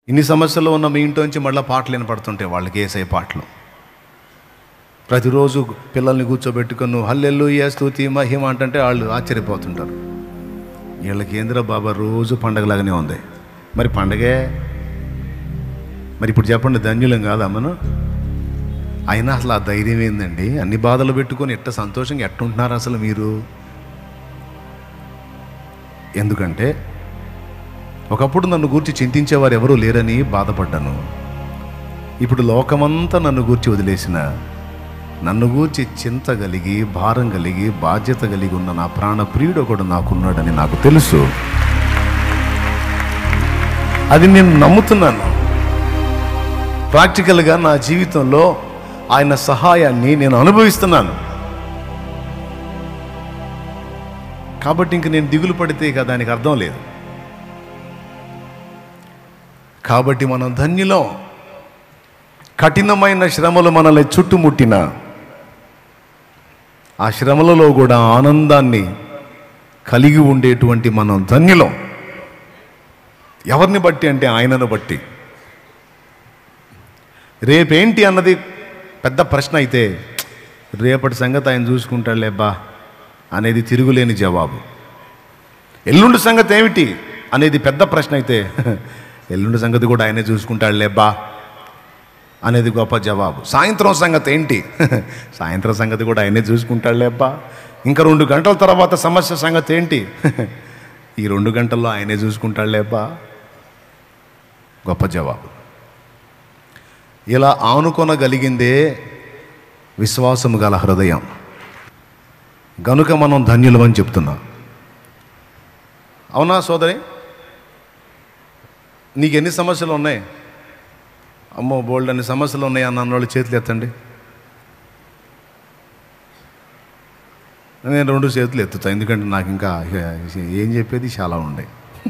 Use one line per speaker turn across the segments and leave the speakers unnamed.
ఇన్ని సమస్యలు ఉన్న మీ ఇంట్లో నుంచి మళ్ళీ పాటలు వినపడుతుంటాయి వాళ్ళకి వేసే పాటలు ప్రతిరోజు పిల్లల్ని కూర్చోబెట్టుకొని నువ్వు హల్లెల్లు స్తుతి మహిమ అంటే వాళ్ళు ఆశ్చర్యపోతుంటారు వీళ్ళకి ఏందిరా బాబా రోజు పండగలాగానే ఉంది మరి పండగే మరి ఇప్పుడు చెప్పండి ధన్యులం కాదా మనం అయినా అసలు ఆ ధైర్యం ఏందండి అన్ని బాధలు పెట్టుకొని ఎట్ట సంతోషంగా ఎట్టుంటున్నారు అసలు మీరు ఎందుకంటే ఒకప్పుడు నన్ను గూర్చి చింతించేవారు ఎవరూ లేరని బాధపడ్డాను ఇప్పుడు లోకమంతా నన్ను గూర్చి వదిలేసిన నన్ను గూర్చి చింత కలిగి భారం కలిగి బాధ్యత కలిగి ఉన్న నా ప్రాణ ప్రియుడు ఒకడు నాకున్నాడని నాకు తెలుసు అది నేను నమ్ముతున్నాను ప్రాక్టికల్గా నా జీవితంలో ఆయన సహాయాన్ని నేను అనుభవిస్తున్నాను కాబట్టి ఇంక నేను దిగులు పడితే ఇక దానికి అర్థం లేదు కాబట్టి మనం ధన్యులం కఠినమైన శ్రమలు మనల్ని చుట్టుముట్టిన ఆ శ్రమలలో కూడా ఆనందాన్ని కలిగి ఉండేటువంటి మనం ధన్యులం ఎవరిని బట్టి అంటే ఆయనను బట్టి రేపేంటి అన్నది పెద్ద ప్రశ్న అయితే రేపటి సంగతి ఆయన చూసుకుంటాడులే బా అనేది తిరుగులేని జవాబు ఎల్లుండి సంగతి ఏమిటి అనేది పెద్ద ప్రశ్న అయితే ఎల్లుండి సంగతి కూడా ఆయనే చూసుకుంటాడులే బా అనేది గొప్ప జవాబు సాయంత్రం సంగతి ఏంటి సాయంత్రం సంగతి కూడా ఆయనే చూసుకుంటాడులే అబ్బా ఇంకా రెండు గంటల తర్వాత సమస్య సంగతి ఏంటి ఈ రెండు గంటల్లో ఆయనే చూసుకుంటాడులే అబ్బా గొప్ప జవాబు ఇలా ఆనుకొనగలిగిందే విశ్వాసము గల హృదయం గనుక మనం ధన్యులమని చెప్తున్నా అవునా సోదరి నీకు ఎన్ని సమస్యలు ఉన్నాయి అమ్మో బోల్డ్ అన్ని సమస్యలు ఉన్నాయి అన్న వాళ్ళు చేతులు ఎత్తండి నేను రెండు చేతులు ఎత్తుతా ఎందుకంటే నాకు ఇంకా ఏం చెప్పేది చాలా ఉండే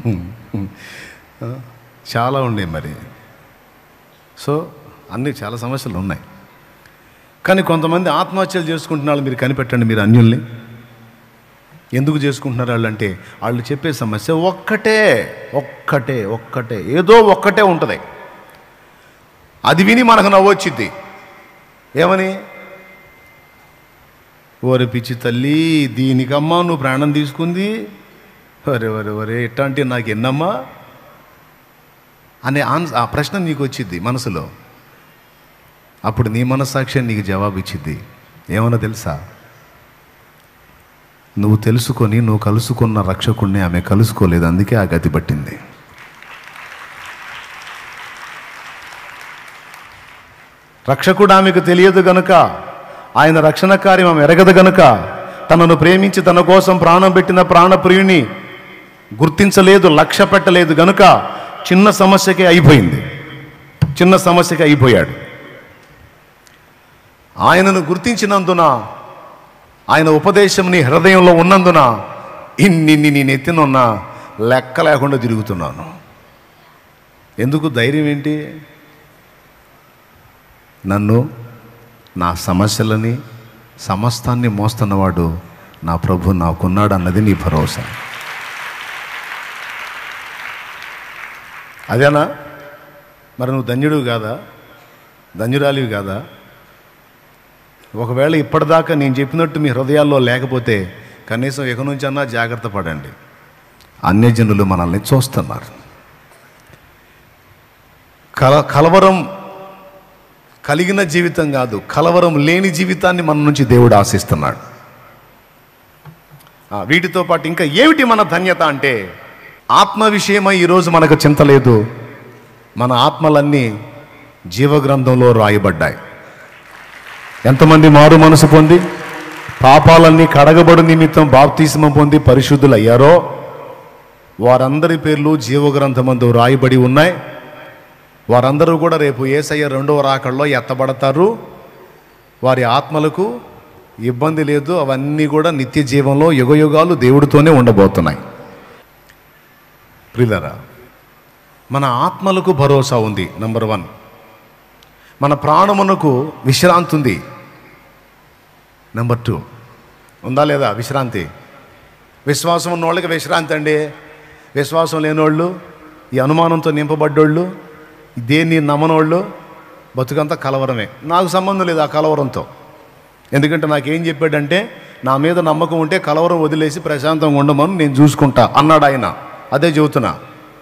చాలా ఉండే మరి సో అన్ని చాలా సమస్యలు ఉన్నాయి కానీ కొంతమంది ఆత్మహత్యలు చేసుకుంటున్న వాళ్ళు మీరు కనిపెట్టండి మీరు అన్యుల్ని ఎందుకు చేసుకుంటున్నారు వాళ్ళు అంటే వాళ్ళు చెప్పే సమస్య ఒక్కటే ఒక్కటే ఒక్కటే ఏదో ఒక్కటే ఉంటుంది అది విని మనకు నవ్వొచ్చిద్ది ఏమని ఓరి పిచ్చి తల్లి దీనికమ్మా నువ్వు ప్రాణం తీసుకుంది ఒరే ఒరే ఒరే ఎట్టాంటి నాకు ఎన్నమ్మా అనే ఆన్స్ ఆ ప్రశ్న నీకు వచ్చింది మనసులో అప్పుడు నీ మనస్సాక్ష్యం నీకు జవాబు ఇచ్చింది ఏమన్నా తెలుసా నువ్వు తెలుసుకొని నువ్వు కలుసుకున్న రక్షకుణ్ణి ఆమె కలుసుకోలేదు అందుకే ఆ గతి పట్టింది రక్షకుడు ఆమెకు తెలియదు గనుక ఆయన రక్షణ కార్యం ఆమె ఎరగదు గనుక తనను ప్రేమించి తన కోసం ప్రాణం పెట్టిన ప్రాణప్రియుని గుర్తించలేదు లక్ష్య పెట్టలేదు గనుక చిన్న సమస్యకే అయిపోయింది చిన్న సమస్యకి అయిపోయాడు ఆయనను గుర్తించినందున ఆయన ఉపదేశం నీ హృదయంలో ఉన్నందున ఇన్ని నేను ఎత్తినున్న లెక్క లేకుండా తిరుగుతున్నాను ఎందుకు ధైర్యం ఏంటి నన్ను నా సమస్యలని సమస్తాన్ని మోస్తున్నవాడు నా ప్రభు నాకున్నాడు అన్నది నీ భరోసా అదేనా మరి నువ్వు ధన్యుడివి కాదా ధన్యురాలివి కాదా ఒకవేళ ఇప్పటిదాకా నేను చెప్పినట్టు మీ హృదయాల్లో లేకపోతే కనీసం ఇక నుంచి అన్నా జాగ్రత్త పడండి అన్యజనులు మనల్ని చూస్తున్నారు కల కలవరం కలిగిన జీవితం కాదు కలవరం లేని జీవితాన్ని మన నుంచి దేవుడు ఆశిస్తున్నాడు ఆ, వీటితో పాటు ఇంకా ఏమిటి మన ధన్యత అంటే ఆత్మ విషయమై ఈరోజు మనకు చింత లేదు మన ఆత్మలన్నీ జీవగ్రంథంలో రాయబడ్డాయి ఎంతమంది మారు మనసు పొంది పాపాలన్నీ కడగబడు నిమిత్తం బాప్తీసమం పొంది పరిశుద్ధులు అయ్యారో వారందరి పేర్లు జీవగ్రంథమందు రాయబడి ఉన్నాయి వారందరూ కూడా రేపు ఏసయ్య రెండవ రాకల్లో ఎత్తబడతారు వారి ఆత్మలకు ఇబ్బంది లేదు అవన్నీ కూడా నిత్య జీవంలో యుగయుగాలు దేవుడితోనే ఉండబోతున్నాయి ప్రిలరా మన ఆత్మలకు భరోసా ఉంది నంబర్ వన్ మన ప్రాణమునకు విశ్రాంతి ఉంది నెంబర్ టూ ఉందా లేదా విశ్రాంతి విశ్వాసం ఉన్న వాళ్ళకి విశ్రాంతి అండి విశ్వాసం లేనోళ్ళు ఈ అనుమానంతో నింపబడ్డోళ్ళు దేన్ని నమ్మనోళ్ళు బతుకంతా కలవరమే నాకు సంబంధం లేదు ఆ కలవరంతో ఎందుకంటే నాకేం చెప్పాడంటే నా మీద నమ్మకం ఉంటే కలవరం వదిలేసి ప్రశాంతంగా ఉండమని నేను చూసుకుంటా అన్నాడు ఆయన అదే చెబుతున్నా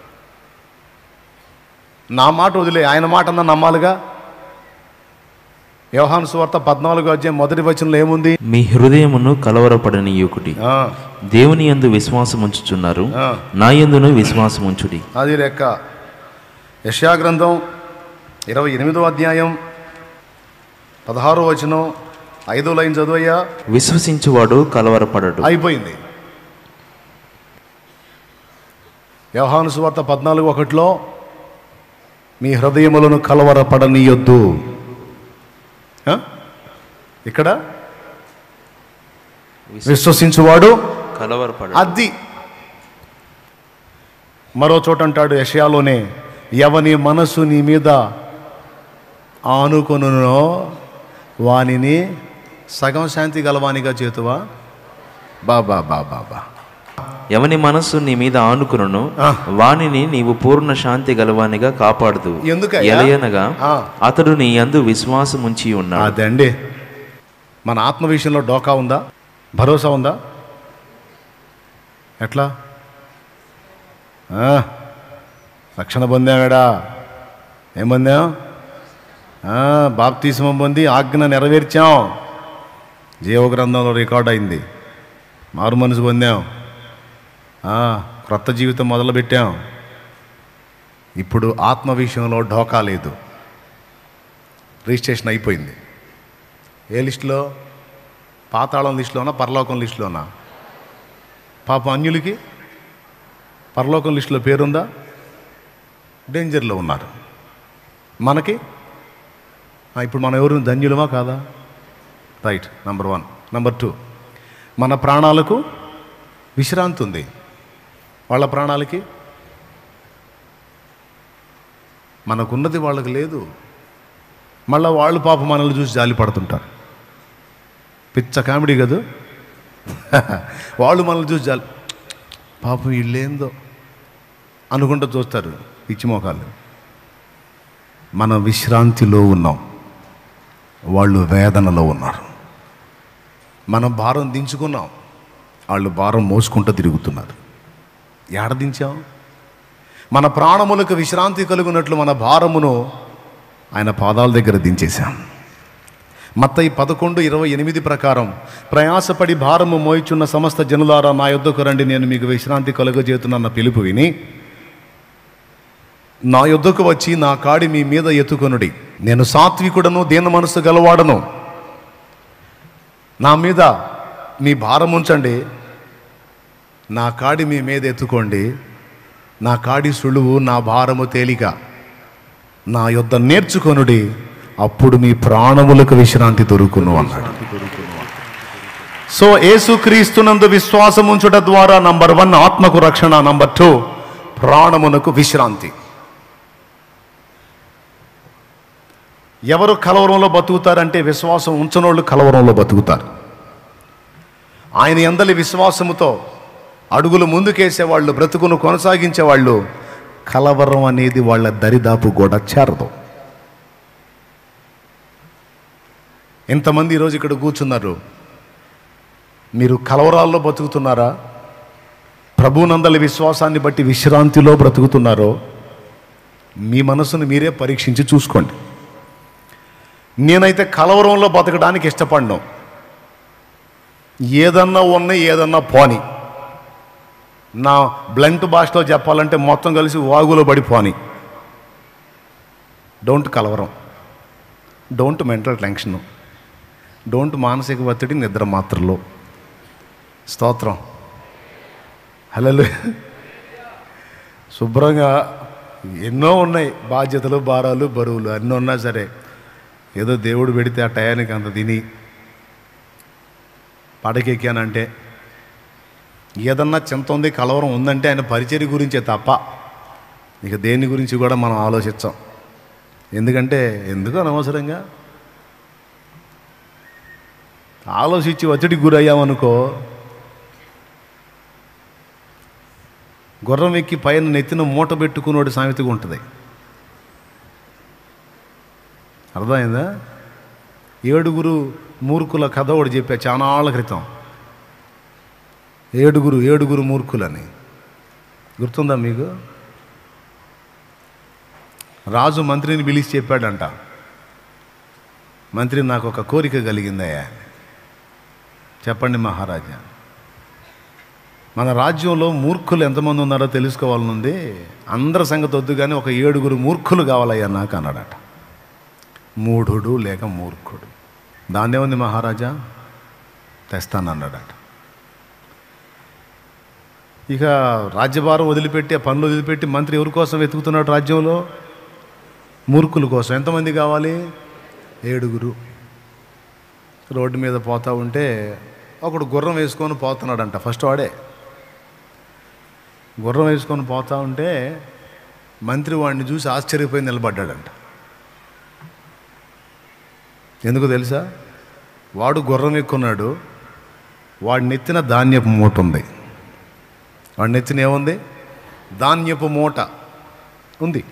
నా మాట వదిలే ఆయన మాట అన్న నమ్మాలిగా వ్యవహాన్ సువార్త పద్నాలుగు అధ్యాయం మొదటి వచనంలో ఏముంది
మీ హృదయమును కలవరపడనీయుకుడి
ఆ,
దేవుని యందు విశ్వాసం ఉంచుచున్నారు
ఆ.
నా యందును విశ్వాసం ఉంచుడి
అది లెక్క యశా గ్రంథం ఇరవై ఎనిమిదో అధ్యాయం పదహారో వచనం ఐదో లైన్ చదువయ్యా
విశ్వసించువాడు కలవరపడడు
అయిపోయింది వ్యవహాను సువార్త పద్నాలుగు ఒకటిలో మీ హృదయములను కలవరపడనీయొద్దు ఆ? ఇక్కడ విశ్వసించువాడు
కలవరపడ
అది మరో చోట అంటాడు యషయాలోనే ఎవని మనసు నీ మీద ఆనుకొనునో వానిని సగం శాంతి గలవానిగా చేతువా బాబా బాబా బా
ఎవని మనస్సు నీ మీద ఆనుకును
ఆ.
వానిని నీవు పూర్ణ శాంతి గలవానిగా కాపాడదు
ఎందుకయ్యా?
ఎలయనగా
ఆ.
అతడు నీ యందు విశ్వాసం ఉంచి ఉన్నాడు
అదండి మన ఆత్మ విషయంలో డోకా ఉందా భరోసా ఉందా ఎట్లా ఆ, రక్షణ పొందామేడా ఏం పొందాం ఆ, బాప్తీసం పొంది ఆజ్ఞ నెరవేర్చాం జీవ గ్రంథంలో రికార్డ్ అయింది మారు మనసు పొందాం ఆ, క్రొత్త జీవితం మొదలుపెట్టాం ఇప్పుడు ఆత్మ విషయంలో ఢోకా లేదు రిజిస్ట్రేషన్ అయిపోయింది ఏ లిస్టులో పాతాళం లిస్టులోనా పరలోకం లిస్టులోనా పాపం అన్యులకి పరలోకం లిస్టులో పేరుందా డేంజర్లో ఉన్నారు మనకి ఆ, ఇప్పుడు మనం ఎవరు ధన్యులమా కాదా right number one number two మన ప్రాణాలకు విశ్రాంతి ఉంది వాళ్ళ ప్రాణాలకి మనకున్నది వాళ్ళకి లేదు మళ్ళీ వాళ్ళు పాప మనల్ని చూసి జాలి పడుతుంటారు పిచ్చ కామెడీ కదా వాళ్ళు మనల్ని చూసి జాలి పాపం వీళ్ళేందో అనుకుంటూ చూస్తారు పిచ్చి మోకాలు మన విశ్రాంతిలో ఉన్నాం వాళ్ళు వేదనలో ఉన్నారు మనం భారం దించుకున్నాం వాళ్ళు భారం మోసుకుంటూ తిరుగుతున్నారు ఏడ దించాం మన ప్రాణములకు విశ్రాంతి కలుగునట్లు మన భారమును ఆయన పాదాల దగ్గర దించేశాం మత్తయి పదకొండు ఇరవై ఎనిమిది ప్రకారం ప్రయాసపడి భారము మోయిచున్న సమస్త జనులారా నా యొద్దకు రండి నేను మీకు విశ్రాంతి కలుగజేతున్న పిలుపు విని నా యొద్దకు వచ్చి నా కాడి మీ మీద ఎత్తుకొనుడి నేను సాత్వికుడను దీన మనసు గలవాడను నా మీద మీ భారం ఉంచండి నా కాడి మీ మీద ఎత్తుకోండి నా కాడి సులువు నా భారము తేలిక నా యొద్ద నేర్చుకొనుడి అప్పుడు మీ ప్రాణములకు విశ్రాంతి దొరుకును అన్నాడు సో యేసుక్రీస్తునందు విశ్వాసం ఉంచుట ద్వారా నంబర్ వన్ ఆత్మకు రక్షణ నంబర్ టూ ప్రాణమునకు విశ్రాంతి ఎవరు కలవరంలో బతుకుతారంటే విశ్వాసం ఉంచనోళ్ళు కలవరంలో బతుకుతారు ఆయన ఎందలి విశ్వాసముతో అడుగులు ముందుకేసేవాళ్ళు బ్రతుకును కొనసాగించేవాళ్ళు కలవరం అనేది వాళ్ళ దరిదాపు కూడా చేరదు ఎంతమంది ఈరోజు ఇక్కడ కూర్చున్నారు మీరు కలవరాల్లో బతుకుతున్నారా ప్రభునందలి విశ్వాసాన్ని బట్టి విశ్రాంతిలో బ్రతుకుతున్నారో మీ మనసును మీరే పరీక్షించి చూసుకోండి నేనైతే కలవరంలో బతకడానికి ఇష్టపడను ఏదన్నా ఉన్నాయి ఏదన్నా పోని నా బ్లంట్ భాషలో చెప్పాలంటే మొత్తం కలిసి వాగులో పడిపోని డోంట్ కలవరం డోంట్ మెంటల్ టెన్షన్ డోంట్ మానసిక ఒత్తిడి నిద్ర మాత్రలో స్తోత్రం హలో శుభ్రంగా ఎన్నో ఉన్నాయి బాధ్యతలు భారాలు బరువులు అన్నీ ఉన్నా సరే ఏదో దేవుడు పెడితే ఆ టయానికి అంత తిని పడకెక్కానంటే ఏదన్నా చింత ఉంది కలవరం ఉందంటే ఆయన పరిచర్య గురించే తప్ప ఇక దేని గురించి కూడా మనం ఆలోచించాం ఎందుకంటే ఎందుకు అనవసరంగా ఆలోచించి ఒత్తిడికి గురయ్యామనుకో గుర్రం ఎక్కి పైన నెత్తిన మూట పెట్టుకున్నోడి సామెతగా ఉంటుంది అర్థమైందా ఏడుగురు మూర్ఖుల కథ ఒకటి చెప్పా చాలా ఆళ్ళ క్రితం ఏడుగురు ఏడుగురు మూర్ఖులని గుర్తుందా మీకు రాజు మంత్రిని పిలిచి చెప్పాడంట మంత్రి నాకు ఒక కోరిక కలిగిందయ్యా చెప్పండి మహారాజా మన రాజ్యంలో మూర్ఖులు ఎంతమంది ఉన్నారో తెలుసుకోవాలనుంది అందరి సంగతి వద్దు కానీ ఒక ఏడుగురు మూర్ఖులు కావాలయ్యా నాకు అన్నాడట మూఢుడు లేక మూర్ఖుడు దాన్నే ఉంది మహారాజా తెస్తానన్నాడట ఇక రాజ్యభారం వదిలిపెట్టి ఆ పనులు వదిలిపెట్టి మంత్రి ఎవరి కోసం వెతుకుతున్నాడు రాజ్యంలో మూర్ఖుల కోసం ఎంతమంది కావాలి ఏడుగురు రోడ్డు మీద పోతా ఉంటే ఒకడు గుర్రం వేసుకొని పోతున్నాడంట ఫస్ట్ వాడే గుర్రం వేసుకొని పోతా ఉంటే మంత్రి వాడిని చూసి ఆశ్చర్యపోయి నిలబడ్డాడంట ఎందుకు తెలుసా వాడు గుర్రం ఎక్కున్నాడు వాడి నెత్తిన ధాన్యపు మూట ఉంది వాడి నెత్తిన ఏముంది ధాన్యపు మూట ఉంది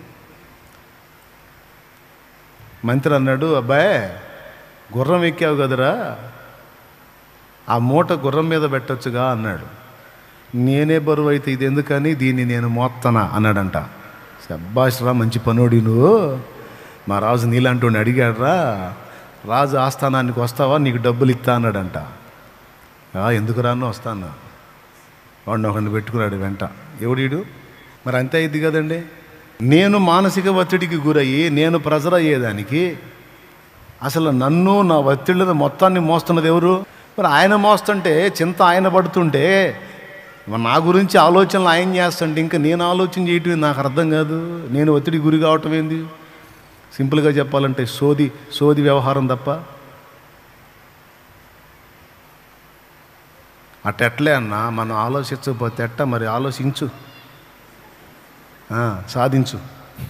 మంత్రి అన్నాడు అబ్బాయి గుర్రం ఎక్కావు కదరా ఆ మూట గుర్రం మీద పెట్టొచ్చుగా అన్నాడు నేనే బరువు అయితే ఇది ఎందుకని దీన్ని నేను మోత్తనా అన్నాడంట శబ్బాష్రా మంచి పనోడి నువ్వు మా రాజు నీలాంటి అడిగాడురా రాజు ఆస్థానానికి వస్తావా నీకు డబ్బులు ఇస్తా అన్నాడంట "ఆ, ఎందుకు రాను వస్తాను వాడిని ఒకడిని పెట్టుకున్నాడు వెంట ఎవడీడు మరి అంతే అయింది కదండి నేను మానసిక ఒత్తిడికి గురయ్యి నేను ప్రెజర్ అయ్యేదానికి అసలు నన్ను నా ఒత్తిళ్ళను మొత్తాన్ని మోస్తున్నది ఎవరు మరి ఆయన మోస్తుంటే చింత ఆయన పడుతుంటే మరి నా గురించి ఆలోచనలు ఆయన చేస్తుంటే ఇంకా నేను ఆలోచన చేయటం నాకు అర్థం కాదు నేను ఒత్తిడి గురి కావటం ఏంది సింపుల్గా చెప్పాలంటే సోది సోది వ్యవహారం తప్ప అట్టెట్లే అన్నా మనం ఆలోచించకపోతే ఎట్ట మరి ఆలోచించు ఆ, సాధించు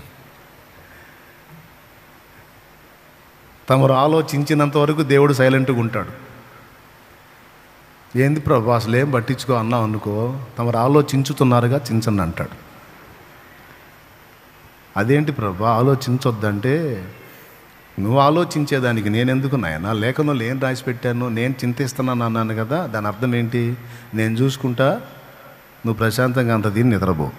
తమరు ఆలోచించినంత వరకు దేవుడు సైలెంట్గా ఉంటాడు ఏంది ప్రభు అసలు ఏం పట్టించుకో అన్నావు అనుకో తమరు ఆలోచించుతున్నారుగా చించండి అంటాడు అదేంటి ప్రభు ఆలోచించొద్దంటే నువ్వు ఆలోచించేదానికి నేను ఎందుకు నాయనా లేఖనంలో ఏం రాసి పెట్టాను నేను చింతిస్తున్నాను అన్నాను కదా దాని అర్థం ఏంటి నేను చూసుకుంటా నువ్వు ప్రశాంతంగా అంత దీన్ని నిద్రపో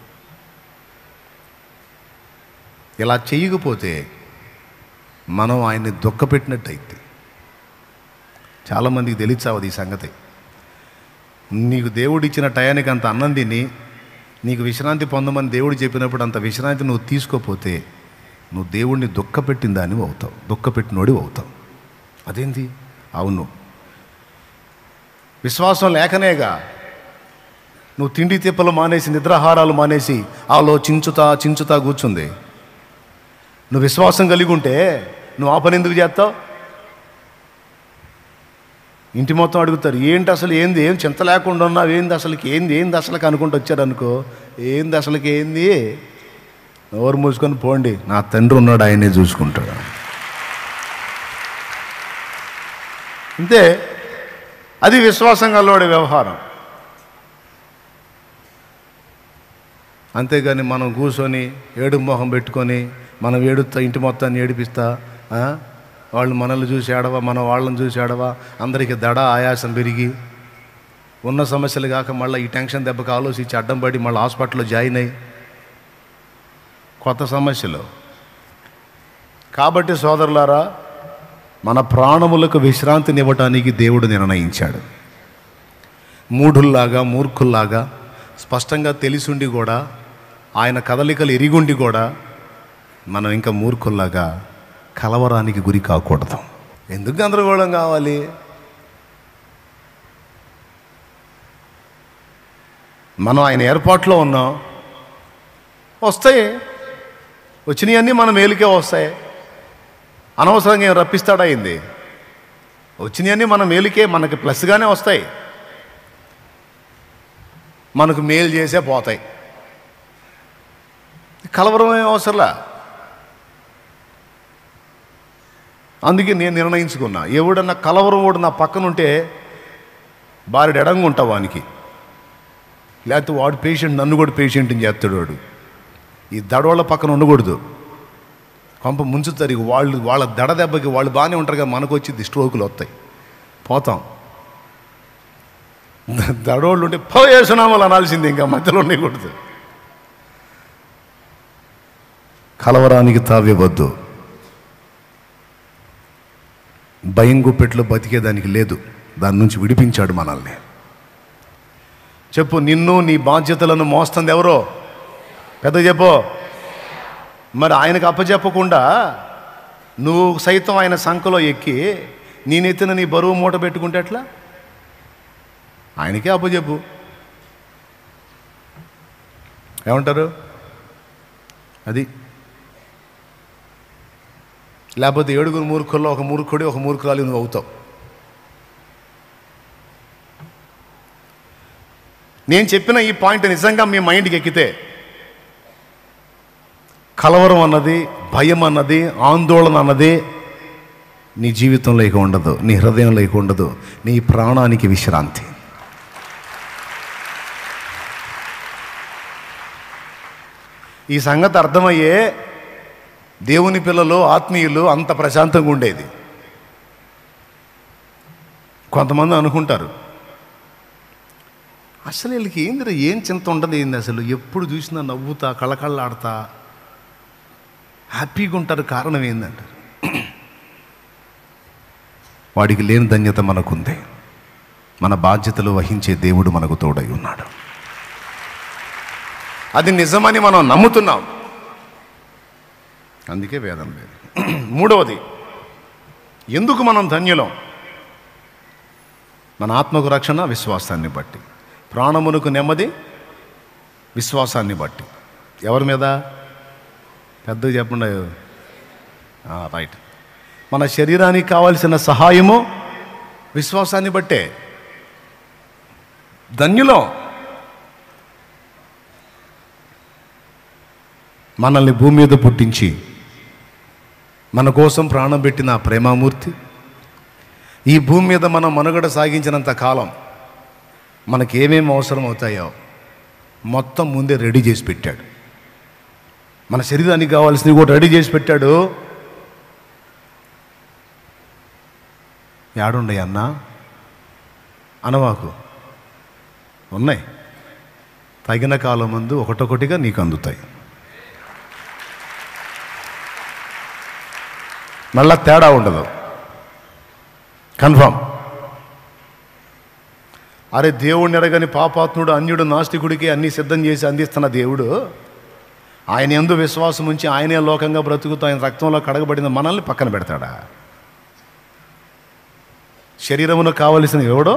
ఇలా చేయకపోతే మనం ఆయన్ని దుఃఖపెట్టినట్టు అయితే చాలామందికి తెలియచావది ఈ సంగతి నీకు దేవుడు ఇచ్చిన టయానికి అంత అన్నం తిని నీకు విశ్రాంతి పొందమని దేవుడు చెప్పినప్పుడు అంత విశ్రాంతి నువ్వు తీసుకోపోతే నువ్వు దేవుడిని దుఃఖపెట్టిన దానివి అవుతావు దుఃఖపెట్టినోడి అవుతావు అదేంటి అవును విశ్వాసం లేకనేగా నువ్వు తిండి తిప్పలు మానేసి నిద్రాహారాలు మానేసి ఆలోచించుతా చించుతా కూర్చుంది నువ్వు విశ్వాసం కలిగి ఉంటే నువ్వు ఆ పని ఎందుకు చేస్తావు ఇంటి మొత్తం అడుగుతారు ఏంటి అసలు ఏంది ఏం చింత లేకుండా ఉన్నావు ఏంది అసలుకి ఏంది ఏంది అసలుకి అనుకుంటూ వచ్చారు అనుకో ఏంది అసలుకి ఏంది నోరు మూసుకొని పోండి నా తండ్రి ఉన్నాడు ఆయనే చూసుకుంటాడు అంతే అది విశ్వాసం గలవాడి వ్యవహారం అంతేగాని మనం కూర్చొని ఏడు మొహం పెట్టుకొని మనం ఏడుస్తా ఇంటి మొత్తాన్ని ఏడిపిస్తా ఆ? వాళ్ళు మనల్ని చూసి ఏడవా మనం వాళ్ళని చూసి ఏడవా అందరికీ దడ ఆయాసం పెరిగి ఉన్న సమస్యలు కాక మళ్ళీ ఈ టెన్షన్ దెబ్బకి ఆలోచించి అడ్డం పడి మళ్ళీ హాస్పిటల్లో జాయిన్ అయ్యి కొత్త సమస్యలు కాబట్టి సోదరులారా మన ప్రాణములకు విశ్రాంతినివ్వటానికి దేవుడు నిర్ణయించాడు మూఢుల్లాగా మూర్ఖుల్లాగా స్పష్టంగా తెలిసుండి కూడా ఆయన కదలికలు ఎరిగుండి కూడా మనం ఇంకా మూర్ఖుల్లాగా కలవరానికి గురి కాకూడదు ఎందుకు గందరగోళం కావాలి మనం ఆయన ఏర్పాట్లో ఉన్నాం వస్తాయి వచ్చినవన్నీ మన మేలుకే వస్తాయి అనవసరంగా ఏం రప్పిస్తాడా అయింది వచ్చినవన్నీ మన మేలుకే మనకి ప్లస్గానే వస్తాయి మనకు మేలు చేసే పోతాయి కలవరం ఏం అవసరంలా అందుకే నేను నిర్ణయించుకున్నా ఎవడన్నా కలవరం వాడు నా పక్కన ఉంటే బారెడు ఎడంగా ఉంటా వానికి లేకపోతే వాడు పేషెంట్ నన్ను కూడా పేషెంట్ని చేస్తాడు వాడు ఈ దడవాళ్ళ పక్కన ఉండకూడదు కొంప ముంచుతారు ఇక వాళ్ళు వాళ్ళ దడ దెబ్బకి వాళ్ళు బాగానే ఉంటారు కదా మనకు వచ్చి స్ట్రోకులు వస్తాయి పోతాం దడోళ్ళు ఉంటే పో వేసునామాలు అనాల్సింది ఇంకా మధ్యలో ఉండకూడదు కలవరానికి తావివ్వద్దు భయం గుప్పెట్లో బతికేదానికి లేదు దాని నుంచి విడిపించాడు మనల్ని చెప్పు నిన్ను నీ బాధ్యతలను మోస్తుంది ఎవరో పెద్ద చెప్పు మరి ఆయనకు అప్పచెప్పకుండా నువ్వు సైతం ఆయన సంఖలో ఎక్కి నీ నెత్తిన నీ బరువు మూట పెట్టుకుంటే ఎట్లా ఆయనకే అప్పచెప్పు ఏమంటారు అది లేకపోతే ఏడుగురు మూర్ఖుల్లో ఒక మూర్ఖుడి ఒక మూర్ఖురాలు నువ్వు అవుతావు నేను చెప్పిన ఈ పాయింట్ నిజంగా మీ మైండ్కి ఎక్కితే కలవరం అన్నది భయం అన్నది ఆందోళన అన్నది నీ జీవితంలో ఇక ఉండదు నీ హృదయంలో ఇక ఉండదు నీ ప్రాణానికి విశ్రాంతి ఈ సంగతి అర్థమయ్యే దేవుని పిల్లలు ఆత్మీయులు అంత ప్రశాంతంగా ఉండేది కొంతమంది అనుకుంటారు అసలు వీళ్ళకి ఏందిరా ఏం చింత ఉండదు ఏంది అసలు ఎప్పుడు చూసినా నవ్వుతా కళకళలాడతా హ్యాపీగా ఉంటారు కారణం ఏందంటారు వాడికి లేని ధన్యత మనకుంది మన బాధ్యతలు వహించే దేవుడు మనకు తోడై ఉన్నాడు అది నిజమని మనం నమ్ముతున్నాం అందుకే వేదం లేదు మూడవది ఎందుకు మనం ధన్యులం మన ఆత్మకు రక్షణ విశ్వాసాన్ని బట్టి ప్రాణమునకు నెమ్మది విశ్వాసాన్ని బట్టి ఎవరి మీద పెద్దగా చెప్పండి ఆ, రైట్ మన శరీరానికి కావాల్సిన సహాయము విశ్వాసాన్ని బట్టే ధన్యులం మనల్ని భూమి మీద పుట్టించి మన కోసం ప్రాణం పెట్టిన ఆ ప్రేమామూర్తి ఈ భూమి మీద మనం మనుగడ సాగించినంత కాలం మనకి ఏమేమి అవసరం అవుతాయో మొత్తం ముందే రెడీ చేసి పెట్టాడు మన శరీరానికి కావాల్సినవి కూడా రెడీ చేసి పెట్టాడు యాడుండే అన్న అనవాకు ఉన్నాయి తగిన కాలం ముందు ఒకటొకటిగా నీకు అందుతాయి మళ్ళా తేడా ఉండదు కన్ఫామ్ అరే దేవుడిని ఎరగని పాపాత్ముడు అన్యుడు నాస్తికుడికి అన్నీ సిద్ధం చేసి అందిస్తున్న దేవుడు ఆయన ఎందు విశ్వాసం ఉంచి ఆయనే లోకంగా బ్రతుకుతూ ఆయన రక్తంలో కడగబడిన మనల్ని పక్కన పెడతాడా శరీరమును కావలసిన ఎవడో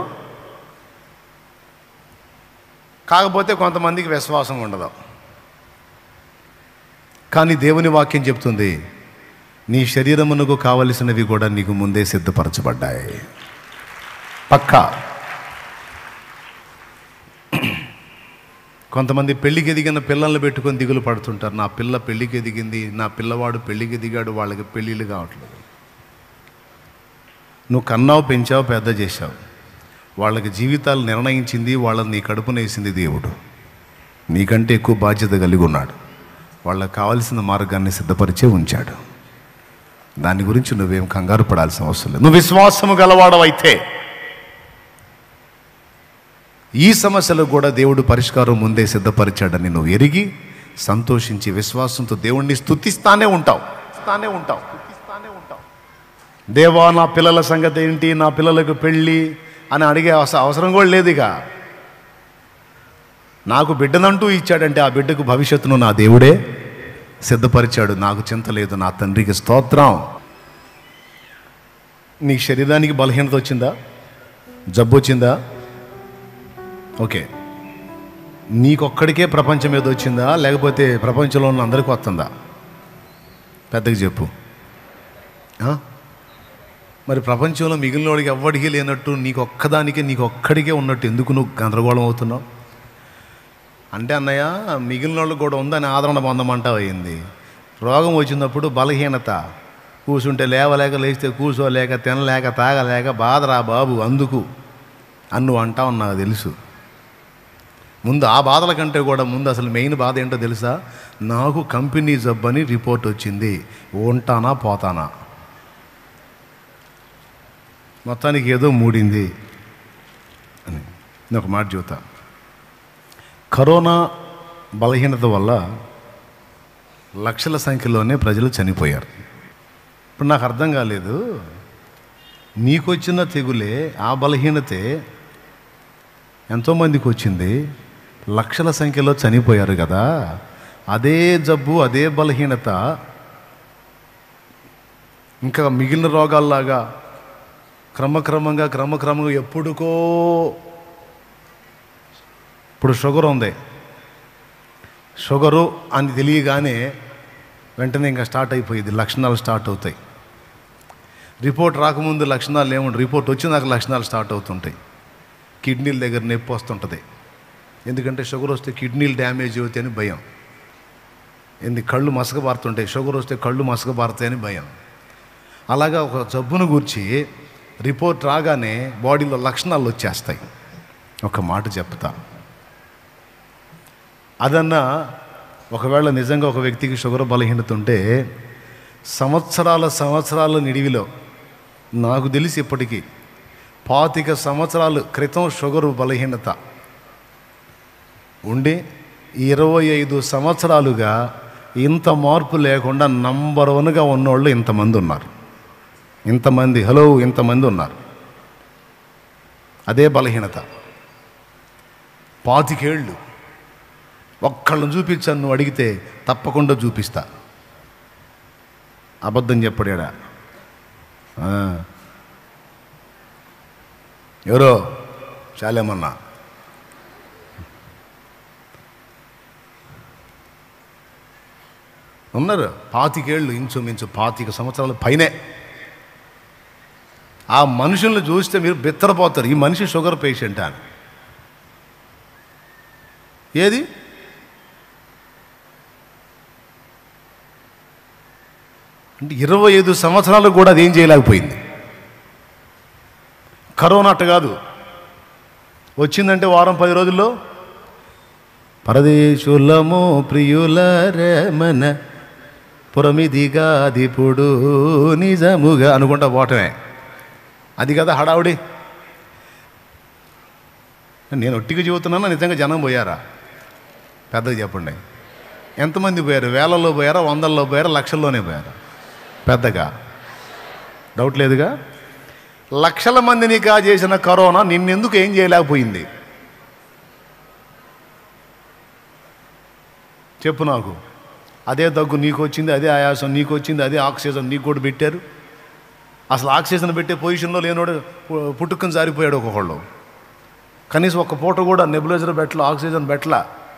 కాకపోతే కొంతమందికి విశ్వాసం ఉండదు కానీ దేవుని వాక్యం చెప్తుంది నీ శరీరమునకు కావలసినవి కూడా నీకు ముందే సిద్ధపరచబడ్డాయి పక్కా కొంతమంది పెళ్ళికి ఎదిగిన పిల్లల్ని పెట్టుకొని దిగులు పడుతుంటారు నా పిల్ల పెళ్ళికి ఎదిగింది నా పిల్లవాడు పెళ్ళికి ఎదిగాడు వాళ్ళకి పెళ్ళిళ్ళు కావట్లేదు నువ్వు కన్నావు పెంచావు పెద్ద చేశావు వాళ్ళకి జీవితాలు నిర్ణయించింది వాళ్ళని నీ కడుపునేసింది దేవుడు నీకంటే ఎక్కువ బాధ్యత కలిగి ఉన్నాడు వాళ్ళకి కావాల్సిన మార్గాన్ని సిద్ధపరిచే ఉంచాడు దాని గురించి నువ్వేం కంగారు పడాల్సిన అవసరం లేదు నువ్వు విశ్వాసము గలవాడవైతే ఈ సమస్యలకు కూడా దేవుడు పరిష్కారం ముందే సిద్ధపరిచాడని నువ్వు ఎరిగి సంతోషించి విశ్వాసంతో దేవుణ్ణి స్తుతిస్తానే ఉంటావు స్తానే ఉంటావు స్తుతిస్తానే ఉంటావు దేవా నా పిల్లల సంగతి ఏంటి నా పిల్లలకు పెళ్ళి అని అడిగే అవస- అవసరం కూడా లేదు ఇక నాకు బిడ్డనంటూ ఇచ్చాడంటే ఆ బిడ్డకు భవిష్యత్తును నా దేవుడే సిద్ధపరిచాడు నాకు చింత లేదు నా తండ్రికి స్తోత్రం నీ శరీరానికి బలహీనత వచ్చిందా జబ్బు వచ్చిందా ఓకే నీకొక్కడికే ప్రపంచం ఏదో వచ్చిందా లేకపోతే ప్రపంచంలో ఉన్న అందరికీ వస్తుందా పెద్దగా చెప్పు ఆ? మరి ప్రపంచంలో మిగిలిన వాడికి ఎవ్వడికి లేనట్టు నీకు ఒక్కదానికే నీకు ఒక్కడికే ఉన్నట్టు ఎందుకు నువ్వు గందరగోళం అవుతున్నావు అంటే అన్నయ్య మిగిలిన వాళ్ళకి కూడా ఉందని ఆదరణ పొందమంటావు అయింది రోగం వచ్చినప్పుడు బలహీనత కూర్చుంటే లేవలేక లేస్తే కూర్చోలేక తినలేక తాగలేక బాధరా బాబు అందుకు అని నువ్వు అంటావు నాకు తెలుసు ముందు ఆ బాధల కంటే కూడా ముందు అసలు మెయిన్ బాధ ఏంటో తెలుసా నాకు కంపెనీ జబ్బని రిపోర్ట్ వచ్చింది ఉంటానా పోతానా మొత్తానికి ఏదో మూడింది అని నేను ఒక మాట చెబుతా కరోనా బలహీనత వల్ల లక్షల సంఖ్యలోనే ప్రజలు చనిపోయారు ఇప్పుడు నాకు అర్థం కాలేదు నీకొచ్చిన తెగులే ఆ బలహీనతే ఎంతోమందికి వచ్చింది లక్షల సంఖ్యలో చనిపోయారు కదా అదే జబ్బు అదే బలహీనత ఇంకా మిగిలిన రోగాల్లాగా క్రమక్రమంగా క్రమక్రమంగా ఎప్పుడుకో ఇప్పుడు షుగర్ ఉంది షుగరు అని తెలియగానే వెంటనే ఇంకా స్టార్ట్ అయిపోయింది లక్షణాలు స్టార్ట్ అవుతాయి రిపోర్ట్ రాకముందు లక్షణాలు ఏముండవు రిపోర్ట్ వచ్చినాక లక్షణాలు స్టార్ట్ అవుతుంటాయి కిడ్నీల దగ్గర నొప్పి వస్తుంటుంది ఎందుకంటే షుగర్ వస్తే కిడ్నీలు డ్యామేజ్ అవుతాయని భయం ఎందు కళ్ళు మసకబారుతుంటాయి షుగర్ వస్తే కళ్ళు మసకబారుతాయని భయం అలాగా ఒక జబ్బును గూర్చి రిపోర్ట్ రాగానే బాడీలో లక్షణాలు వచ్చేస్తాయి ఒక మాట చెప్తా అదన్నా ఒకవేళ నిజంగా ఒక వ్యక్తికి షుగర్ బలహీనత ఉంటే సంవత్సరాల సంవత్సరాల నిడివిలో నాకు తెలిసి ఇప్పటికీ పాతిక సంవత్సరాల క్రితం షుగర్ బలహీనత ఉండి ఇరవై ఐదు సంవత్సరాలుగా ఇంత మార్పు లేకుండా నంబర్ వన్గా ఉన్నోళ్ళు ఇంతమంది ఉన్నారు ఇంతమంది హలో ఇంతమంది ఉన్నారు అదే బలహీనత పాతికేళ్ళు ఒక్కళ్ళని చూపించాను నువ్వు అడిగితే తప్పకుండా చూపిస్తా అబద్ధం చెప్పడాడా ఆ. ఎవరో చాలేమన్నా ఉన్నారు పాతికేళ్ళు ఇంచుమించు పాతిక సంవత్సరాల పైనే ఆ మనుషుల్ని చూస్తే మీరు బిత్తరపోతారు ఈ మనిషి షుగర్ పేషెంట్ అని ఏది అంటే ఇరవై ఐదు సంవత్సరాలు కూడా అదేం చేయలేకపోయింది కరోనా అట్ట కాదు వచ్చిందంటే వారం పది రోజుల్లో పరదేశులము ప్రియుల రమణ పురమిదిగా దిపుడు నిజముగా అనుకుంటా పోవటమే అది కదా హడావుడి నేను ఒట్టిగా చెబుతున్నానా నిజంగా జనం పోయారా పెద్దగా చెప్పండి ఎంతమంది పోయారు వేలల్లో పోయారా వందల్లో పోయారా లక్షల్లోనే పోయారా పెద్దగా డౌట్ లేదుగా లక్షల మందిని కా చేసిన కరోనా నిన్నెందుకు ఏం చేయలేకపోయింది చెప్పు నాకు అదే దగ్గు నీకు వచ్చింది అదే ఆయాసం నీకు వచ్చింది అదే ఆక్సిజన్ నీకు కూడా పెట్టారు అసలు ఆక్సిజన్ పెట్టే పొజిషన్లో లేనోడు పు- పుట్టుకుని జారిపోయాడు ఒక్కొక్కళ్ళు కనీసం ఒక పూట కూడా నెబులైజర్ పెట్టల ఆక్సిజన్ పెట్టల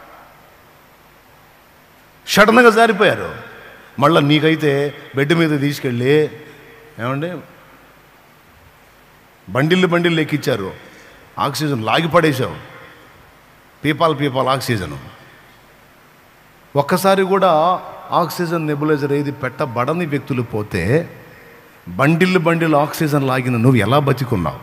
సడన్గా జారిపోయారు మళ్ళీ నీకైతే బెడ్ మీద తీసుకెళ్ళి ఏమండి బండిల్లు బండిల్లు ఎక్కిచ్చారు ఆక్సిజన్ లాగి పడేశావు పీపాల్ పీపాల్ ఆక్సిజన్ ఒక్కసారి కూడా ఆక్సిజన్ నెబులైజర్ ఏది పెట్టబడని వ్యక్తులు పోతే బండిల్లు బండిలు ఆక్సిజన్ లాగిన నువ్వు ఎలా బతికున్నావు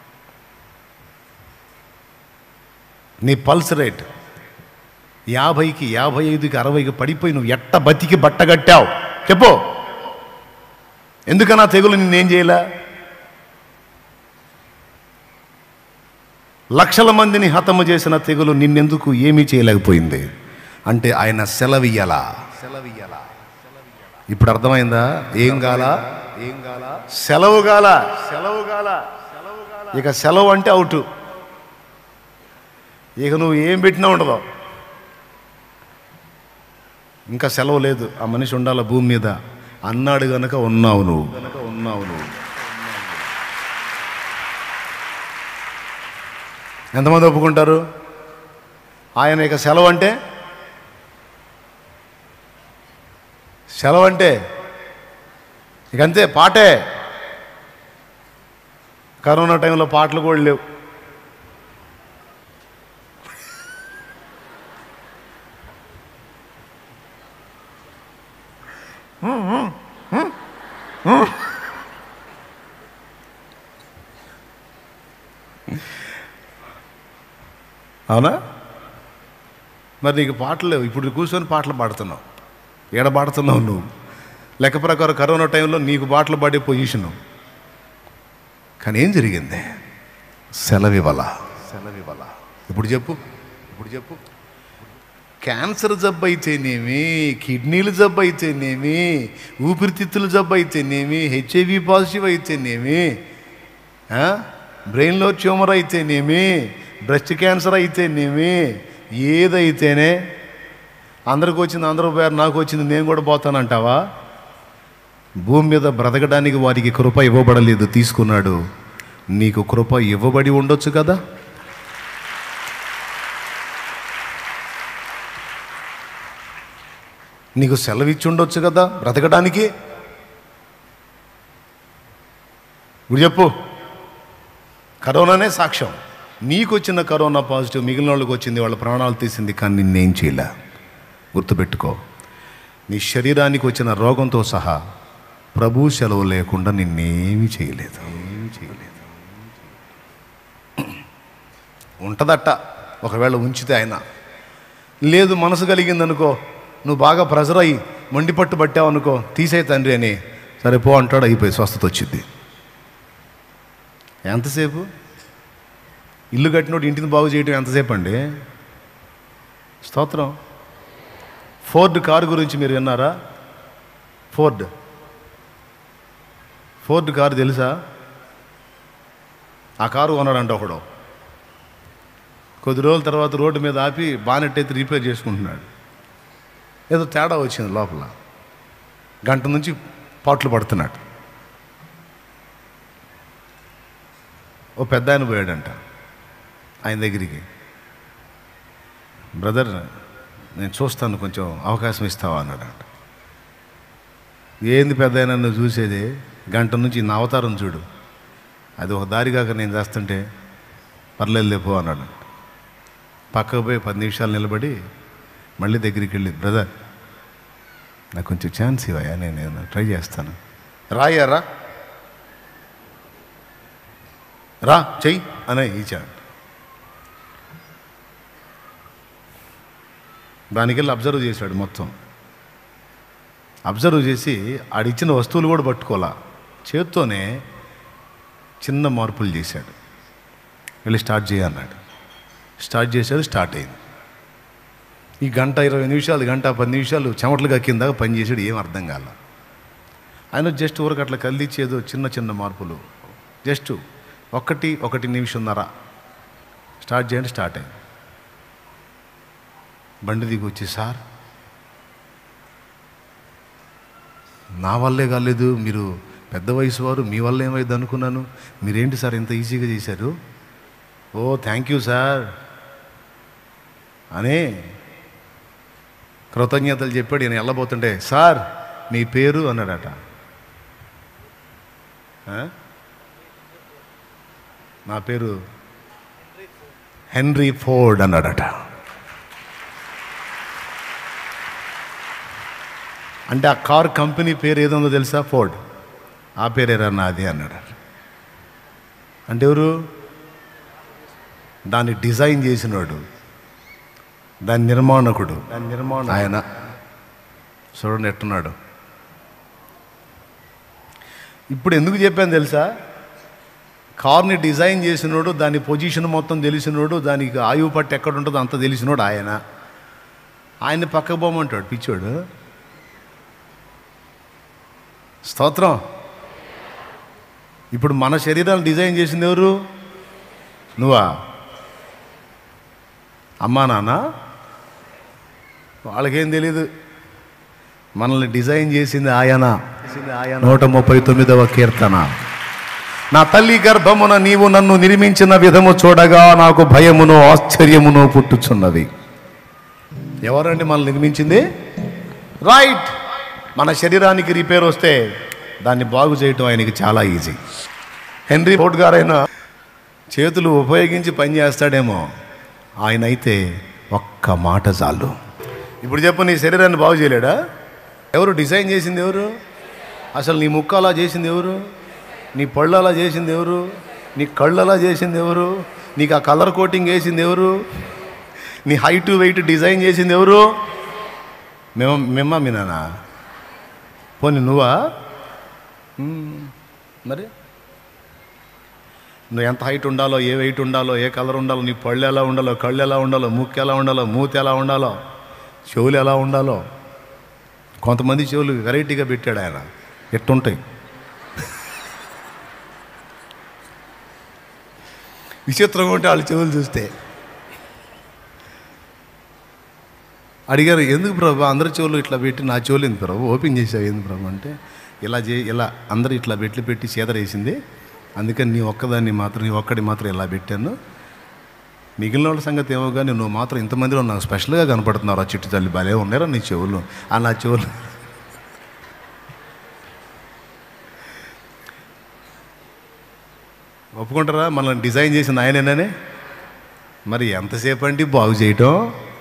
నీ పల్స్ రేట్ యాభైకి యాభై ఐదుకి అరవైకి పడిపోయి నువ్వు ఎట్ట బతికి బట్టగట్టావు చెప్పు ఎందుకన్నా తెగులు నిన్నేం చేయలే లక్షల మందిని హతము చేసిన తెగులు నిన్నెందుకు ఏమీ చేయలేకపోయింది అంటే ఆయన సెలవియ్యలా సెలవియ్యలా ఇప్పుడు అర్థమైందా ఏం గాల ఏం గాల సెలవు గాల సెలవు గాల ఇక సెలవు అంటే అవుట్ ఇక నువ్వు ఏం పెట్టినా ఉండదు ఇంకా సెలవు లేదు ఆ మనిషి ఉండాల భూమి మీద అన్నాడు గనక ఉన్నావు నువ్వు గనక ఉన్నావు నువ్వు ఎంతమంది ఒప్పుకుంటారు ఆయన ఇక సెలవు అంటే సెలవు అంటే ఇక అంతే పాటే కరోనా టైంలో పాటలు కూడా లేవు అవునా మరి నీకు పాటలు లేవు ఇప్పుడు కూర్చొని పాటలు పాడుతున్నావు ఏడ పాడుతున్నావు నువ్వు లెక్క ప్రకారం కరోనా టైంలో నీకు పాటలు పాడే పొజిషను కానీ ఏం జరిగింది సెలవివ్వాల సెలవివ్వాల ఇప్పుడు చెప్పు ఇప్పుడు చెప్పు క్యాన్సర్ జబ్బు అయితేనేమి కిడ్నీలు జబ్బు అయితేనేమి ఊపిరితిత్తుల జబ్బు అయితేనేమి హెచ్ఐవి పాజిటివ్ అయితేనేమి ఆ? బ్రెయిన్లో ట్యూమర్ అయితేనేమి బ్రెస్ట్ క్యాన్సర్ అయితేనేమి ఏదైతేనే అందరికి వచ్చింది అందరూ పోయారు నాకు వచ్చింది నేను కూడా పోతానంటావా భూమి మీద బ్రతకడానికి వారికి కృప ఇవ్వబడలేదు తీసుకున్నాడు నీకు కృప ఇవ్వబడి ఉండొచ్చు కదా నీకు సెలవు ఇచ్చి ఉండొచ్చు కదా బ్రతకడానికి ఇప్పుడు చెప్పు కరోనానే సాక్ష్యం నీకు వచ్చిన కరోనా పాజిటివ్ మిగిలిన వాళ్ళకి వచ్చింది వాళ్ళ ప్రాణాలు తీసింది కానీ నిన్నేం చేయలే గుర్తుపెట్టుకో నీ శరీరానికి వచ్చిన రోగంతో సహా ప్రభు సెలవు లేకుండా నిన్నేమీ చేయలేదు ఏమీ చేయలేదు ఉంటదట ఒకవేళ ఉంచితే ఆయన లేదు మనసు కలిగిందనుకో నువ్వు బాగా ప్రెజర్ అయ్యి మండిపట్టు పట్టావు అనుకో తీసే తండ్రి అని సరే పో అంటాడు అయిపోయి స్వస్థత వచ్చింది ఎంతసేపు ఇల్లు కట్టినోడు ఇంటిని బాగు చేయటం ఎంతసేపు అండి స్తోత్రం ఫోర్డ్ కారు గురించి మీరు విన్నారా ఫోర్డ్ ఫోర్డ్ కారు తెలుసా ఆ కారు కొన్నాడంట ఒకడు కొద్ది రోజుల తర్వాత రోడ్డు మీద ఆపి బానెట్ అయితే రిపేర్ చేసుకుంటున్నాడు ఏదో తేడా వచ్చింది లోపల గంట నుంచి పాటలు పడుతున్నాడు ఓ పెద్ద ఆయన పోయాడంట ఆయన దగ్గరికి బ్రదర్ నేను చూస్తాను కొంచెం అవకాశం ఇస్తావా అన్నాడంట ఏంది పెద్ద ఆయన నువ్వు చూసేది గంట నుంచి నా అవతారం చూడు అది ఒక దారి కాక నేను చేస్తుంటే పర్లేదు లేపో అన్నాడు పక్కకు పోయి పది నిమిషాలు నిలబడి మళ్ళీ దగ్గరికి వెళ్ళి బ్రదర్ నాకు కొంచెం ఛాన్స్ ఇవ్వయా నేను నేను ట్రై చేస్తాను రాయారా రా చెయ్యి అనే ఇచ్చాడు దానికెళ్ళి అబ్జర్వ్ చేశాడు మొత్తం అబ్జర్వ్ చేసి ఆడిచ్చిన వస్తువులు కూడా పట్టుకోలా చేత్తోనే చిన్న మార్పులు చేశాడు వెళ్ళి స్టార్ట్ చేయన్నాడు స్టార్ట్ చేశాడు స్టార్ట్ అయింది ఈ గంట ఇరవై నిమిషాలు గంట పది నిమిషాలు చెమటలు కక్కిందాక పని చేసాడు ఏం అర్థం కాల ఆయన జస్ట్ ఊరికి అట్లా కదిలిచ్చేదో చిన్న చిన్న మార్పులు జస్ట్ ఒకటి ఒకటి నిమిషంన్నర స్టార్ట్ చేయండి స్టార్ట్ అయింది బండి దిగి వచ్చి సార్ నా వల్లే కాలేదు మీరు పెద్ద వయసు వారు మీ వల్ల ఏమైంది అనుకున్నాను మీరేంటి సార్ ఇంత ఈజీగా చేశారు ఓ థ్యాంక్ యూ సార్ అని కృతజ్ఞతలు చెప్పాడు నేను వెళ్ళబోతుంటే సార్ మీ పేరు అన్నాడట ఆ? నా పేరు హెన్రీ ఫోర్డ్ అన్నాడట అంటే ఆ కార్ కంపెనీ పేరు ఏదో తెలుసా ఫోర్డ్ ఆ పేరేరా నాది అన్నాడు అంటే ఎవరు దాన్ని డిజైన్ చేసినవాడు దాని నిర్మాణకుడు దాని నిర్మాణ ఆయన చూడండి ఎట్టున్నాడు ఇప్పుడు ఎందుకు చెప్పాను తెలుసా కార్ని డిజైన్ చేసినోడు దాని పొజిషన్ మొత్తం తెలిసినోడు దానికి ఆయువు పట్టు ఎక్కడ ఉంటుందో అంత తెలిసినోడు ఆయన ఆయన్ని పక్కకు పోమంటాడు పిచ్చోడు స్తోత్రం ఇప్పుడు మన శరీరాన్ని డిజైన్ చేసింది ఎవరు నువ్వా అమ్మా నాన్న వాళ్ళకేం తెలియదు మనల్ని డిజైన్ చేసింది ఆయన నూట ముప్పై తొమ్మిదవ కీర్తన నా తల్లి గర్భమున నీవు నన్ను నిర్మించిన విధము చూడగా నాకు భయమును ఆశ్చర్యమును పుట్టుచున్నది ఎవరండి మనల్ని నిర్మించింది రైట్ మన శరీరానికి రిపేర్ వస్తే దాన్ని బాగు చేయటం ఆయనకి చాలా ఈజీ హెన్రీ ఫోర్డ్ గారైనా చేతులు ఉపయోగించి పని చేస్తాడేమో ఆయన అయితే ఒక్క మాట చాలు ఇప్పుడు చెప్పు నీ శరీరాన్ని బాగు చేయలేడా ఎవరు డిజైన్ చేసింది ఎవరు అసలు నీ ముక్కు అలా చేసింది ఎవరు నీ పళ్ళు అలా చేసింది ఎవరు నీ కళ్ళు అలా చేసింది ఎవరు నీకు ఆ కలర్ కోటింగ్ వేసింది ఎవరు నీ హైట్ వెయిట్ డిజైన్ చేసింది ఎవరు మేము మేమా మీ నాన్న పోనీ నువ్వా మ్మ్. మరి నువ్వు ఎంత హైట్ ఉండాలో ఏ వెయిట్ ఉండాలో ఏ కలర్ ఉండాలో నీ పళ్ళు ఎలా ఉండాలో కళ్ళు ఎలా ఉండాలో ముక్కు ఎలా ఉండాలో మూతి ఎలా ఉండాలో చెవులు ఎలా ఉండాలో కొంతమంది చెవులు వెరైటీగా పెట్టాడు ఆయన ఎట్టుంటాయి విచిత్రంగా ఉంటే వాళ్ళ చెవులు చూస్తే అడిగారు ఎందుకు ప్రభు అందరి చెవులు ఇట్లా పెట్టి నా చెవులు ఎందుకు ప్రభు ఓపెన్ చేసావు ఎందుకు ప్రభు అంటే ఇలా చే ఇలా అందరు ఇట్లా బెట్లు పెట్టి చేదరేసింది అందుకని నీ ఒక్కదాన్ని మాత్రం నీ ఒక్కడి మాత్రం ఇలా పెట్టాను మిగిలిన వాళ్ళ సంగతి ఏమో కానీ నువ్వు మాత్రం ఇంతమందిలో నాకు స్పెషల్గా కనపడుతున్నారు ఆ చిట్టు తల్లి భలే ఉన్నారా నీ చెవులు ఆ నా చెవులు ఒప్పుకుంటారా మనల్ని డిజైన్ చేసిన ఆయనేననే మరి ఎంతసేపు అండి బాగు చేయటం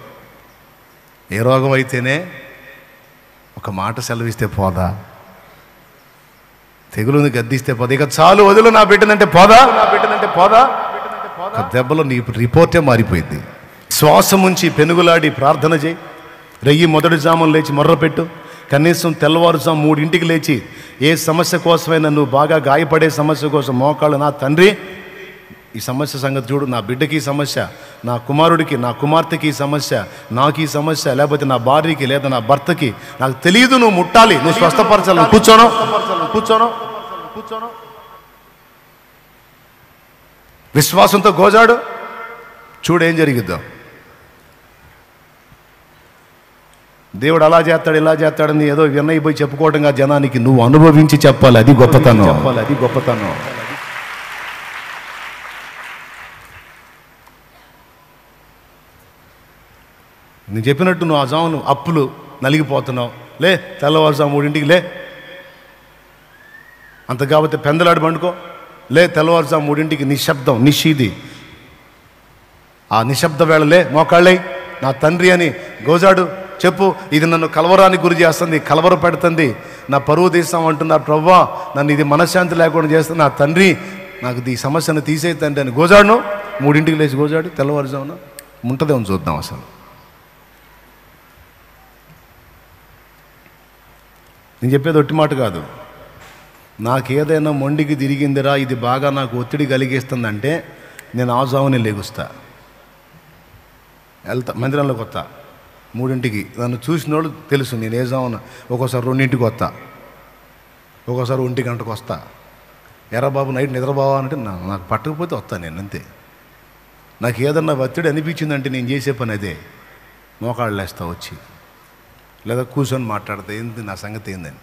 ఏ రోగం అయితేనే ఒక మాట సెలవిస్తే పోదా తెగులుని గద్దిస్తే పోదా ఇక చాలు వదులు నా పెట్టిందంటే పోదా నా పెట్టిందంటే పోదా ఒక దెబ్బలో నీ రిపోర్టే మారిపోయింది శ్వాసం ఉంచి పెనుగులాడి ప్రార్థన చేయి రెయ్యి మొదటి జాములు లేచి మొర్రపెట్టు కనీసం తెల్లవారుజాము మూడింటికి లేచి ఏ సమస్య కోసమైనా నువ్వు బాగా గాయపడే సమస్య కోసం మోకాళ్ళు నా తండ్రి ఈ సమస్య సంగతి చూడు నా బిడ్డకి ఈ సమస్య నా కుమారుడికి నా కుమార్తెకి ఈ సమస్య నాకు ఈ సమస్య లేకపోతే నా భార్యకి లేదా నా భర్తకి నాకు తెలియదు నువ్వు ముట్టాలి నువ్వు స్వస్థపరచాలి నువ్వు కూర్చోను కూర్చోను కూర్చోను విశ్వాసంతో గోజాడు చూడు ఏం జరిగిద్దాం దేవుడు అలా చేస్తాడు ఇలా చేస్తాడని ఏదో విన్నయ్య పోయి చెప్పుకోవడంగా జనానికి నువ్వు అనుభవించి చెప్పాలి అది గొప్పతనం చెప్పాలి అది గొప్పతనం నేను చెప్పినట్టు నువ్వు ఆ జామును అప్పులు నలిగిపోతున్నావు లే తెల్లవారుజాము మూడింటికి లే అంత కాబట్టి పెందలాడి పండుకో లే తెల్లవారుజాము మూడింటికి నిశ్శబ్దం నిషీది ఆ నిశ్శబ్ద వేళలే మోకాళ్ళై నా తండ్రి అని గోజాడు చెప్పు ఇది నన్ను కలవరానికి గురి చేస్తుంది కలవర పెడుతుంది నా పరువు తీస్తాం అంటున్నారు ప్రవ్వా నన్ను ఇది మనశ్శాంతి లేకుండా చేస్తుంది నా తండ్రి నాకు ఈ సమస్యను తీసే తండ్రి అని గోజాడును మూడింటికి లేచి గోజాడు తెల్లవారుజామున ఉంటుందేమో చూద్దాం అసలు నేను చెప్పేది ఒట్టి మాట కాదు నాకేదైనా మొండికి తిరిగిందిరా ఇది బాగా నాకు ఒత్తిడి కలిగిస్తుందంటే నేను ఆ జామునే లేగుస్తా వెళ్తా మందిరంలోకి వస్తా మూడింటికి నన్ను చూసిన వాళ్ళు తెలుసు నేను ఏ జామున ఒక్కోసారి రెండింటికి వస్తా ఒక్కోసారి ఒంటి గంటకు వస్తా ఎరా బాబు నైట్ నిద్రబావా అంటే నా- నాకు పట్టకపోతే వస్తా నేను అంతే నాకు ఏదన్నా ఒత్తిడి అనిపించిందంటే నేను చేసే పని అదే మోకాళ్ళు వేస్తా వచ్చి లేదా కూర్చొని మాట్లాడతా ఏంది నా సంగతి ఏందని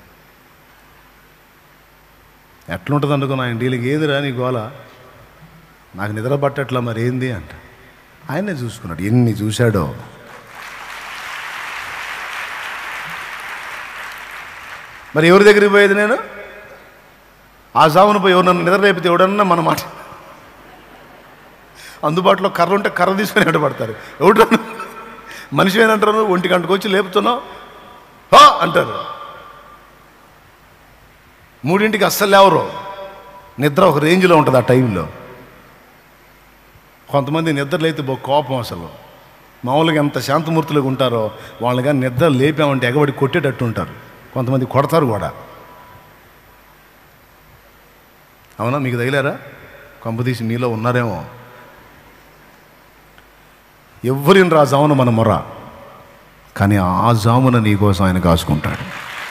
ఎట్లుంటుంది అనుకో ఆయన డీలింగ్ ఏదిరా నీ గోల నాకు నిద్ర పట్టట్లా మరి ఏంది అంట ఆయనే చూసుకున్నాడు ఎన్ని చూశాడో మరి ఎవరి దగ్గరికి పోయేది నేను ఆ జామున పోయి ఎవరు నన్ను నిద్ర రేపితే ఎవడన్నా మన మాట అందుబాటులో కర్ర ఉంటే కర్ర తీసుకొని ఎడబడతారు ఎవడు మనిషి ఏనంటారు ఒంటి గంటకు వచ్చి లేపుతున్నావు హా అంటారు మూడింటికి అస్సలు లేవరు నిద్ర ఒక రేంజ్లో ఉంటుంది ఆ టైంలో కొంతమంది నిద్రలైతే బో కోపం అసలు మామూలుగా ఎంత శాంతమూర్తులుగా ఉంటారో వాళ్ళని కానీ నిద్ర లేపామంటే ఎగబడి కొట్టేటట్టు ఉంటారు కొంతమంది కొడతారు కూడా అవునా మీకు తగిలారా కొంపదీసి మీలో ఉన్నారేమో ఎవ్వరిని రా జామున మన మొర కానీ ఆ జామున నీ కోసం ఆయన కాసుకుంటాడు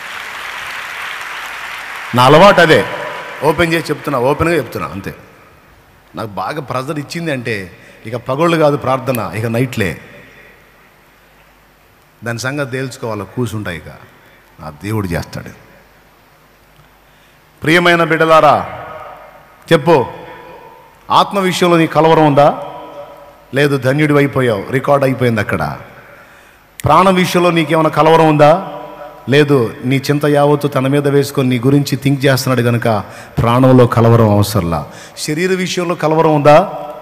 నా అలవాటు అదే ఓపెన్ చేసి చెప్తున్నా ఓపెన్గా చెప్తున్నా అంతే నాకు బాగా ప్రెజర్ ఇచ్చింది అంటే ఇక పగళ్ళు కాదు ప్రార్థన ఇక నైట్లే దాని సంగతి తేల్చుకోవాలి కూర్చుంటా ఇక నా దేవుడు చేస్తాడు ప్రియమైన బిడ్డలారా చెప్పు ఆత్మ విషయంలో నీ కలవరం ఉందా లేదు ధన్యుడి అయిపోయావు రికార్డ్ అయిపోయింది అక్కడ ప్రాణ విషయంలో నీకేమైనా కలవరం ఉందా లేదు నీ చింత యావత్తు తన మీద వేసుకొని నీ గురించి థింక్ చేస్తున్నాడు కనుక ప్రాణంలో కలవరం అవసరంలా శరీర విషయంలో కలవరం ఉందా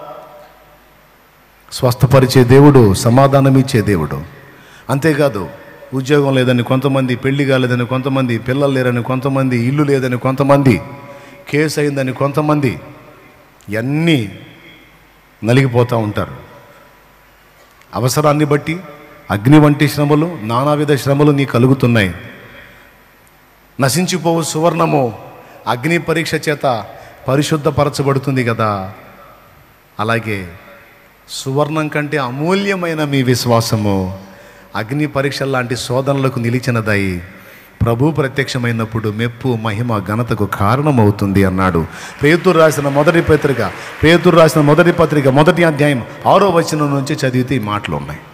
స్వస్థపరిచే దేవుడు సమాధానం ఇచ్చే దేవుడు అంతేకాదు ఉద్యోగం లేదని కొంతమంది పెళ్లి కాలేదని కొంతమంది పిల్లలు లేరని కొంతమంది ఇల్లు లేదని కొంతమంది కేసు అయిందని కొంతమంది ఇవన్నీ నలిగిపోతూ ఉంటారు అవసరాన్ని బట్టి అగ్ని వంటి శ్రమలు నానావిధ శ్రమలు నీ కలుగుతున్నాయి నశించిపోవు సువర్ణము అగ్ని పరీక్ష చేత పరిశుద్ధపరచబడుతుంది కదా అలాగే సువర్ణం కంటే అమూల్యమైన మీ విశ్వాసము అగ్ని పరీక్ష లాంటి శోధనలకు నిలిచినదై ప్రభు ప్రత్యక్షమైనప్పుడు మెప్పు మహిమ ఘనతకు కారణమవుతుంది అన్నాడు పేతురు రాసిన మొదటి పత్రిక పేతురు రాసిన మొదటి పత్రిక మొదటి అధ్యాయం ఆరో వచనం నుంచి చదివితే ఈ మాటలు ఉన్నాయి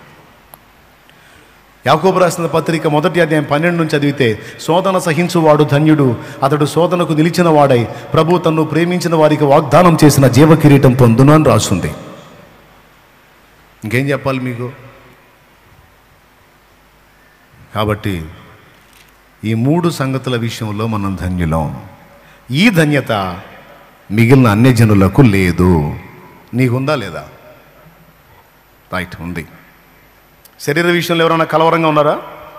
యాకోబు రాసిన పత్రిక మొదటి అధ్యాయం పన్నెండు నుంచి చదివితే శోధన సహించువాడు ధన్యుడు అతడు శోధనకు నిలిచిన వాడై ప్రభు తన్ను ప్రేమించిన వారికి వాగ్దానం చేసిన జీవ కిరీటం పొందును అని రాస్తుంది ఇంకేం చెప్పాలి మీకు కాబట్టి ఈ మూడు సంగతుల విషయంలో మనం ధన్యులం ఈ ధన్యత మిగిలిన అన్యజనులకు లేదు నీకుందా లేదా రైట్ ఉంది శరీర విషయంలో ఎవరైనా కలవరంగా ఉన్నారా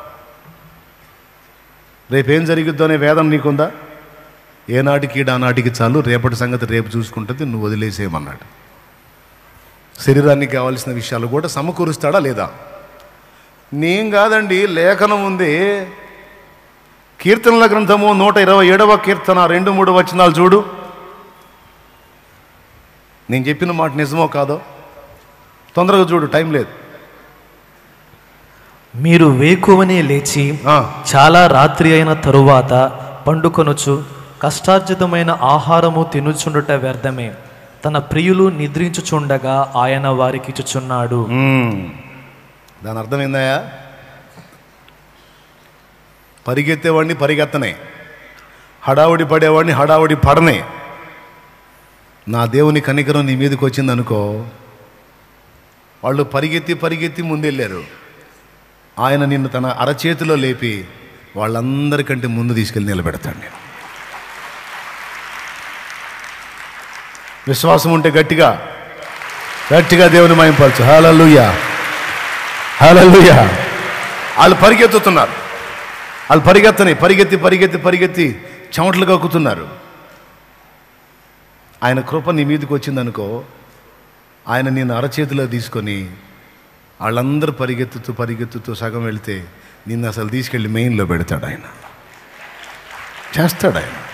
రేపేం జరిగిద్దో అనే వేదన నీకుందా ఏనాటికి ఈడ ఆనాటికి చాలు రేపటి సంగతి రేపు చూసుకుంటుంది నువ్వు వదిలేసేయమన్నాడు శరీరానికి కావాల్సిన విషయాలు కూడా సమకూరుస్తాడా లేదా నేను కాదండి లేఖనం ఉంది కీర్తనల గ్రంథము నూట ఇరవై ఏడవ కీర్తన రెండు మూడు వచనాలు చూడు నేను చెప్పిన మాట నిజమో కాదో తొందరగా చూడు టైం లేదు
మీరు వేకువనే లేచి
ఆ,
చాలా రాత్రి అయిన తరువాత పండుకొనుచు కష్టార్జితమైన ఆహారము తినుచుండుట వ్యర్థమే తన ప్రియులు నిద్రించుచుండగా ఆయన వారికి ఇచ్చుచున్నాడు
మ్మ్. దాని అర్థమైందయా పరిగెత్తేవాడిని పరిగెత్తనే హడావుడి పడేవాడిని హడావుడి పడనే నా దేవుని కనికరం నీ మీదకి వచ్చింది అనుకో వాళ్ళు పరిగెత్తి పరిగెత్తి ముందెళ్ళారు ఆయన నిన్ను తన అరచేతిలో లేపి వాళ్ళందరికంటే ముందు తీసుకెళ్ళి నిలబెడతాడు నేను విశ్వాసం ఉంటే గట్టిగా గట్టిగా దేవుని మయంపరచు హల్లెలూయా హల్లెలూయా వాళ్ళు పరిగెత్తుతున్నారు వాళ్ళు పరిగెత్తని పరిగెత్తి పరిగెత్తి పరిగెత్తి చెమటలు కక్కుతున్నారు ఆయన కృప నీ మీదకి వచ్చిందనుకో ఆయన నేను అరచేతిలో తీసుకొని వాళ్ళందరూ పరిగెత్తుతూ పరిగెత్తుతూ సగం వెళితే నిన్ను అసలు తీసుకెళ్ళి మెయిన్లో పెడతాడు ఆయన చేస్తాడు ఆయన